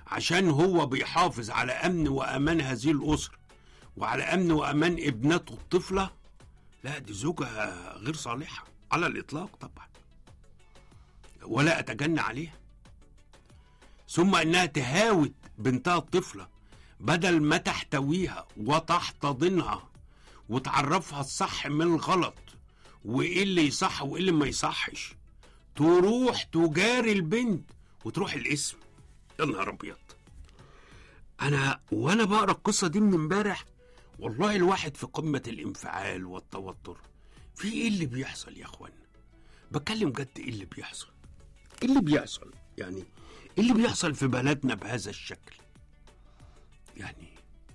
عشان هو بيحافظ على امن وامان هذه الاسره وعلى امن وامان ابنته الطفله لا دي زوجة غير صالحة على الإطلاق طبعا ولا أتجنى عليها ثم أنها تهاوت بنتها الطفلة بدل ما تحتويها وتحتضنها وتعرفها الصح من الغلط وإيه اللي يصح وإيه اللي ما يصحش تروح تجاري البنت وتروح الاسم يا نهار أبيض أنا وأنا بقرا القصة دي من امبارح والله الواحد في قمة الانفعال والتوتر في ايه اللي بيحصل يا اخوانا بتكلم جد ايه اللي بيحصل ايه اللي بيحصل يعني ايه اللي بيحصل في بلدنا بهذا الشكل يعني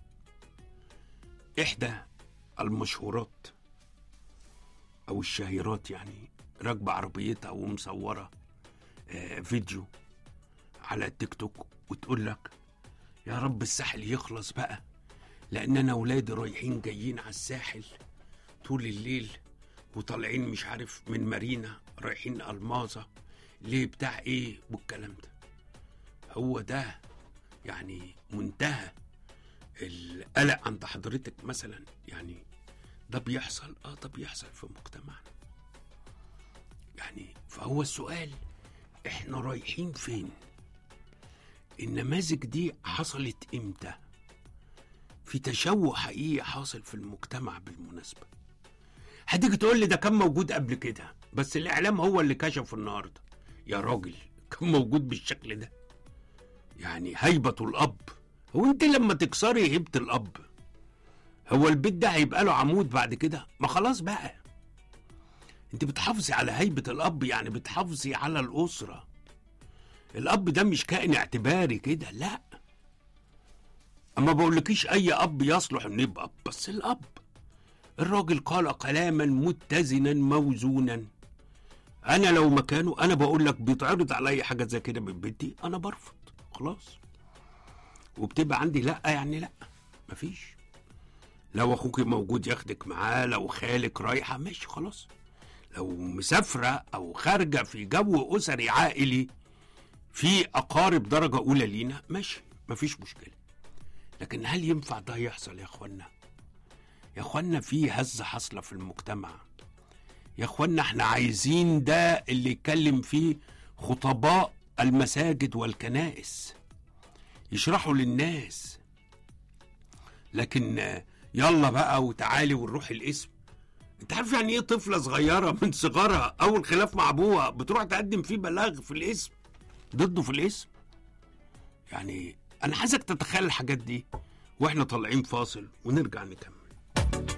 احدى المشهورات او الشهيرات يعني راكبه عربيتها ومصوره آه فيديو على التيك توك وتقول لك يا رب الساحل يخلص بقى لان انا ولادي رايحين جايين على الساحل طول الليل وطالعين مش عارف من مارينا رايحين الماظه ليه بتاع ايه والكلام ده هو ده يعني منتهى القلق عند حضرتك مثلا يعني ده بيحصل اه ده بيحصل في مجتمعنا يعني فهو السؤال احنا رايحين فين النماذج دي حصلت امتى في تشوه حقيقي حاصل في المجتمع بالمناسبة هتيجي تقول لي ده كان موجود قبل كده بس الإعلام هو اللي كشفه النهاردة يا راجل كان موجود بالشكل ده يعني هيبة الأب هو أنت لما تكسري هيبة الأب هو البيت ده هيبقى له عمود بعد كده ما خلاص بقى انت بتحافظي على هيبة الأب يعني بتحافظي على الأسرة الأب ده مش كائن اعتباري كده لأ اما بقولكيش اي اب يصلح انه يبقى اب بس الاب الراجل قال كلاما متزنا موزونا انا لو مكانه انا بقول لك بيتعرض عليا حاجه زي كده من بنتي انا برفض خلاص وبتبقى عندي لا يعني لا مفيش لو اخوك موجود ياخدك معاه لو خالك رايحه ماشي خلاص لو مسافره او خارجه في جو اسري عائلي في اقارب درجه اولى لينا ماشي مفيش مشكله لكن هل ينفع ده يحصل يا اخوانا يا اخوانا في هزه حاصله في المجتمع يا اخوانا احنا عايزين ده اللي يتكلم فيه خطباء المساجد والكنائس يشرحوا للناس لكن يلا بقى وتعالي ونروح الاسم انت عارف يعني ايه طفله صغيره من صغرها اول خلاف مع ابوها بتروح تقدم فيه بلاغ في الاسم ضده في الاسم يعني انا عايزك تتخيل الحاجات دي واحنا طالعين فاصل ونرجع نكمل